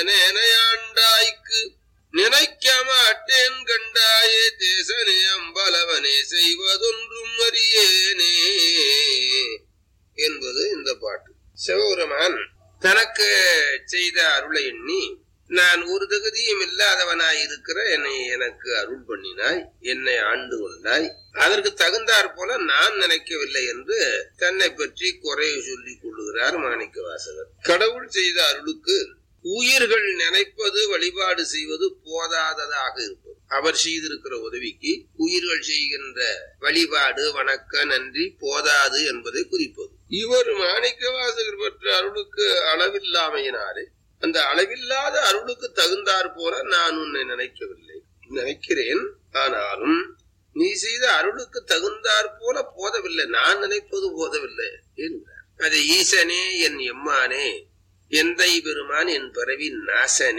நேனையாண்டாய்க்கு நினைக்க மாட்டேன் கண்டாயே தேசனே அம்பலவனே செய்வதொன்றும் அறியேனே என்பது இந்த பாட்டு சிவபெருமான் தனக்கு செய்த அருளை எண்ணி நான் ஒரு தகுதியும் இல்லாதவனாய் இருக்கிற என்னை எனக்கு அருள் பண்ணினாய் என்னை ஆண்டு கொண்டாய் அதற்கு தகுந்தாற் போல நான் நினைக்கவில்லை என்று தன்னை பற்றி குறைய சொல்லிக் கொள்ளுகிறார் மாணிக்க வாசகர் கடவுள் செய்த அருளுக்கு உயிர்கள் நினைப்பது வழிபாடு செய்வது போதாததாக இருப்பது அவர் செய்திருக்கிற உதவிக்கு உயிர்கள் செய்கின்ற வழிபாடு வணக்க நன்றி போதாது என்பதை குறிப்பது இவர் மாணிக்க வாசகர் பெற்ற அருளுக்கு அளவில்லாமையினாலே அந்த அளவில்லாத அருளுக்கு தகுந்தாற் போல நான் உன்னை நினைக்கவில்லை நினைக்கிறேன் ஆனாலும் நீ செய்த அருளுக்கு தகுந்தாற் போல போதவில்லை நான் நினைப்பது போதவில்லை என்கிறார் அது ஈசனே என் எம்மானே எந்தை பெருமான் என் பிறவி நாசனே